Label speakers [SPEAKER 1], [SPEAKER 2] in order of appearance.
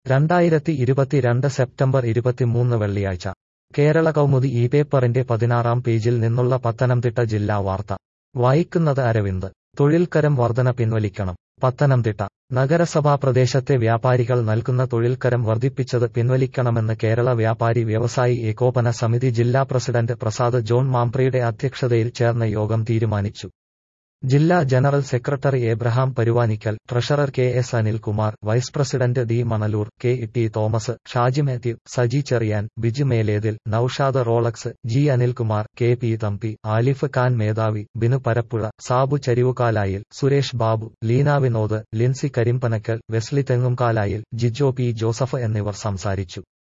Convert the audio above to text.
[SPEAKER 1] രണ്ടായിരത്തി ഇരുപത്തിരണ്ട് സെപ്റ്റംബർ ഇരുപത്തിമൂന്ന് വെള്ളിയാഴ്ച കേരള കൗമുദി ഈ പേപ്പറിന്റെ പതിനാറാം പേജിൽ നിന്നുള്ള പത്തനംതിട്ട ജില്ലാ വാർത്ത വായിക്കുന്നത് അരവിന്ദ് തൊഴിൽക്കരം വർധന പിൻവലിക്കണം പത്തനംതിട്ട നഗരസഭാ പ്രദേശത്തെ വ്യാപാരികൾ നൽകുന്ന തൊഴിൽക്കരം വർദ്ധിപ്പിച്ചത് പിൻവലിക്കണമെന്ന് കേരള വ്യാപാരി വ്യവസായി ഏകോപന സമിതി ജില്ലാ പ്രസിഡന്റ് പ്രസാദ് ജോൺ മാംപ്രയുടെ അധ്യക്ഷതയിൽ ചേർന്ന യോഗം തീരുമാനിച്ചു ജില്ലാ general secretary Abraham Paruvanikkal treasurer K S Anilkumar vice president D Manalur K T Thomas Shaji Mathew Saji Cherian Biju Melethil Noushad Rolex G Anilkumar K P Thampi Alif Khan മേധാവി ബിനു പരപ്പുഴ സാബു ചരിവുകാലായിൽ സുരേഷ് ബാബു ലീന വിനോദ് ലിൻസി കരിമ്പനക്കൽ വെസ്ലി തെങ്ങുംകാലായിൽ ജിജോ പി ജോസഫ് എന്നിവർ സംസാരിച്ചു